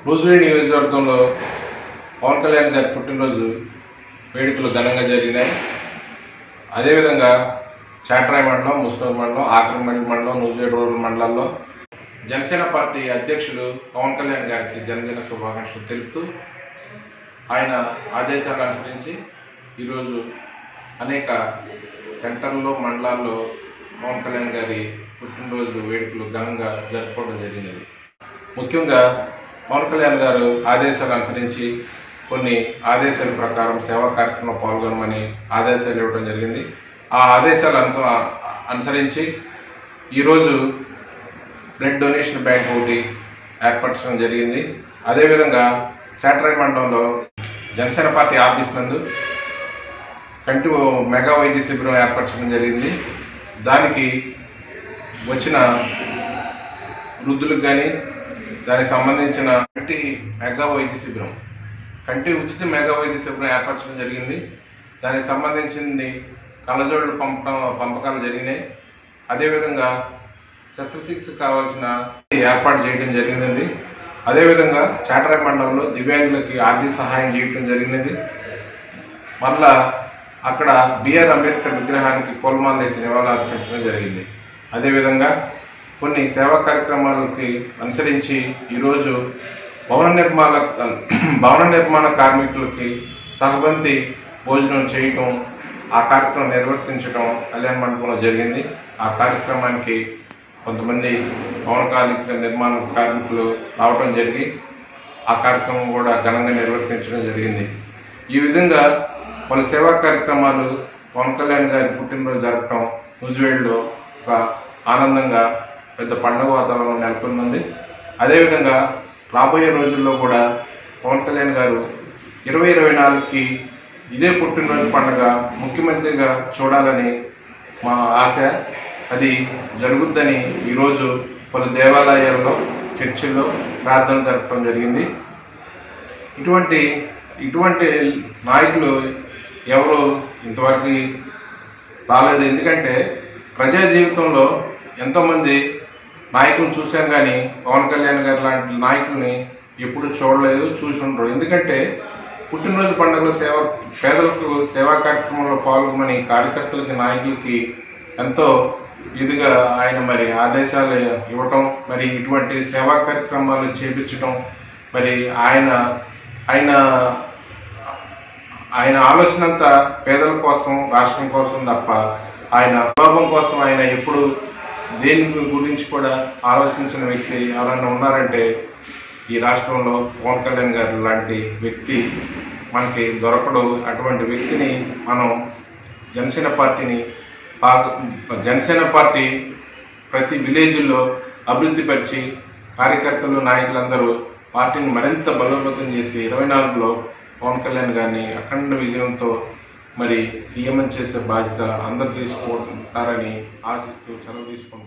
నూజివీడు నియోజకవర్గంలో పవన్ కళ్యాణ్ గారి పుట్టినరోజు వేడుకలు ఘనంగా జరిగినాయి అదేవిధంగా చాట్రాయ్ మండలం ముస్లిం మండలం ఆక్రమండి మండలం నూజివీడు రూరల్ మండలాల్లో జనసేన పార్టీ అధ్యక్షులు పవన్ కళ్యాణ్ గారికి జన్మదిన శుభాకాంక్షలు తెలుపుతూ ఆయన ఆదేశాలు అనుసరించి ఈరోజు అనేక సెంటర్లో మండలాల్లో పవన్ కళ్యాణ్ గారి పుట్టినరోజు వేడుకలు ఘనంగా జరుపుకోవడం జరిగినది ముఖ్యంగా పవన్ కళ్యాణ్ గారు ఆదేశాలు అనుసరించి కొన్ని ఆదేశాల ప్రకారం సేవా కార్యక్రమంలో పాల్గొనమని ఆదేశాలు ఇవ్వడం జరిగింది ఆ ఆదేశాలు అను అనుసరించి ఈరోజు బ్లడ్ డొనేషన్ బ్యాంక్ ఒకటి ఏర్పరచడం జరిగింది అదేవిధంగా చాటరాయి మండలంలో జనసేన పార్టీ ఆఫీస్ నందు కంటి మెగా వైద్య శిబిరం ఏర్పరచడం జరిగింది దానికి వచ్చిన వృద్ధులకు కానీ దానికి సంబంధించిన కంటి మెగా వైద్య శిబిరం కంటి ఉచిత మెగా వైద్య శిబిరం ఏర్పరచడం జరిగింది దానికి సంబంధించింది కళ్ళజోళ్ళు పంపడం పంపకాలు జరిగినాయి అదేవిధంగా శస్త్రచికిత్స కావాల్సిన ఏర్పాటు చేయడం జరిగినది అదేవిధంగా చాటరాయి మండలంలో దివ్యాంగులకి ఆర్థిక సహాయం చేయడం జరిగినది మరలా అక్కడ బిఆర్ అంబేద్కర్ విగ్రహానికి పూలమాల వేసి నివాళులు అర్పించడం జరిగింది అదేవిధంగా కొన్ని సేవా కార్యక్రమాలకి అనుసరించి ఈరోజు భవన నిర్మాణ భవన నిర్మాణ కార్మికులకి సహబంతి భోజనం చేయటం ఆ కార్యక్రమం నిర్వర్తించడం కళ్యాణ మండపంలో జరిగింది ఆ కార్యక్రమానికి కొంతమంది భవన కార్మిక నిర్మాణ కార్మికులు రావడం జరిగి ఆ కార్యక్రమం కూడా ఘనంగా నిర్వర్తించడం జరిగింది ఈ విధంగా పలు సేవా కార్యక్రమాలు పవన్ కళ్యాణ్ గారి పుట్టినరోజు జరపడం నూజివేడ్లో ఒక ఆనందంగా పెద్ద పండుగ వాతావరణం నెలకొంది అదేవిధంగా రాబోయే రోజుల్లో కూడా పవన్ కళ్యాణ్ గారు ఇరవై ఇరవై నాలుగుకి ఇదే పుట్టినరోజు పండుగ ముఖ్యమంత్రిగా చూడాలని మా ఆశ అది జరుగుద్దని ఈరోజు పలు దేవాలయాల్లో చర్చిల్లో ప్రార్థన జరపడం జరిగింది ఇటువంటి ఇటువంటి నాయకులు ఎవరు ఇంతవరకు రాలేదు ఎందుకంటే ప్రజా జీవితంలో ఎంతోమంది నాయకులు చూసాం కానీ పవన్ కళ్యాణ్ గారు లాంటి నాయకుల్ని ఎప్పుడు చూడలేదు చూసి ఉండరు ఎందుకంటే పుట్టినరోజు పండుగలో సేవ పేదలకు సేవా కార్యక్రమంలో పాల్గొమని కార్యకర్తలకి నాయకులకి ఎంతో ఇదిగా ఆయన మరి ఆదేశాలు ఇవ్వటం మరి ఇటువంటి సేవా కార్యక్రమాలు చేపించడం మరి ఆయన ఆయన ఆయన ఆలోచన అంతా పేదల కోసం రాష్ట్రం కోసం తప్ప ఆయన లాభం కోసం ఆయన ఎప్పుడు దేని గురించి కూడా ఆలోచించిన వ్యక్తి ఎవరైనా ఉన్నారంటే ఈ రాష్ట్రంలో పవన్ కళ్యాణ్ గారు లాంటి వ్యక్తి మనకి దొరకడు అటువంటి వ్యక్తిని మనం జనసేన పార్టీని బాగా జనసేన పార్టీ ప్రతి విలేజ్లో అభివృద్ధి పరిచి కార్యకర్తలు నాయకులందరూ పార్టీని మరింత బలోపేతం చేసి ఇరవై నాలుగులో పవన్ కళ్యాణ్ గారిని అఖండ విజయంతో మరి సీఎం చేసే బాధ్యత అందరు తీసుకుంటారని ఆశిస్తూ సెలవు తీసుకుంటారు